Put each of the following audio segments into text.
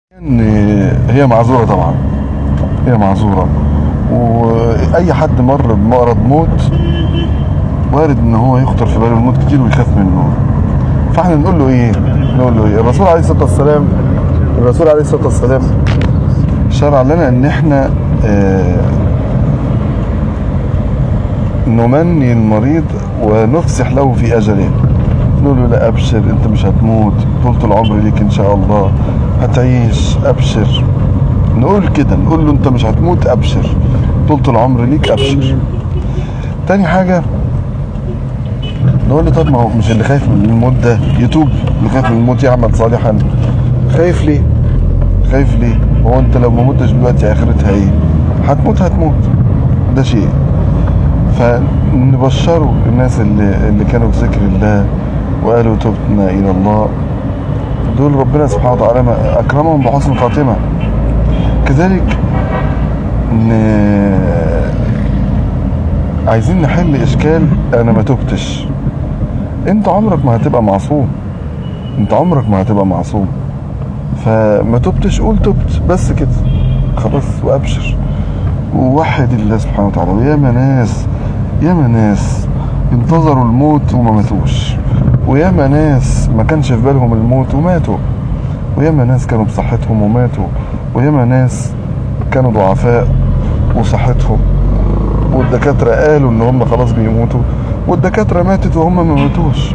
ان هي معذوره طبعا هي معذوره واي حد مر بمرض موت وارد ان هو يخطر في باله الموت كتير ويخاف منه فاحنا نقول له ايه نقول له ايه الرسول عليه الصلاه والسلام الرسول عليه الصلاه والسلام شرع لنا ان احنا آه نمني المريض ونفسح له في اجله نقول له لا ابشر انت مش هتموت طولة العمر ليك ان شاء الله هتعيش ابشر نقول كده نقول له انت مش هتموت ابشر طولة العمر ليك ابشر تاني حاجة نقول له طب ما هو مش اللي خايف من الموت ده يتوب اللي خايف من الموت يعمل صالحا خايف ليه خايف ليه هو انت لو ما متش دلوقتي اخرتها ايه هتموت هتموت ده شيء فنبشروا الناس اللي, اللي كانوا في ذكر الله وقالوا تبنا الى الله دول ربنا سبحانه وتعالى اكرمهم بحسن خاتمه كذلك ن... عايزين نحل اشكال انا ما تبتش انت عمرك ما هتبقى معصوم انت عمرك ما هتبقى معصوم فما تبتش قول تبت بس كده خلاص وابشر ووحد الله سبحانه وتعالى وياما ناس ياما ناس انتظروا الموت وما ماتوش وياما ناس ما كانش في بالهم الموت وماتوا وياما ناس كانوا بصحتهم وماتوا وياما ناس كانوا ضعفاء وصحتهم والدكاترة قالوا ان هم خلاص بيموتوا والدكاترة ماتت وهم ما ماتوش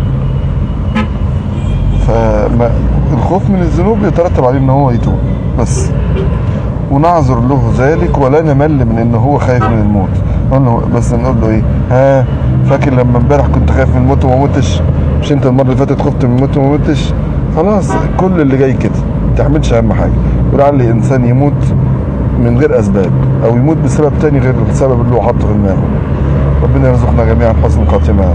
فالخوف من الذنوب يترتب عليه ان هو يتوب بس ونعذر له ذلك ولا نمل من ان هو خايف من الموت نقول له بس نقول له ايه ها فاكر لما امبارح كنت خايف من الموت وما متش مش انت المره اللي فاتت خفت من الموت وما متش خلاص كل اللي جاي كده ما تعملش اهم حاجه ولعل انسان يموت من غير اسباب او يموت بسبب تاني غير السبب اللي هو حاطه في دماغه ربنا يرزقنا جميعا حسن خاتمه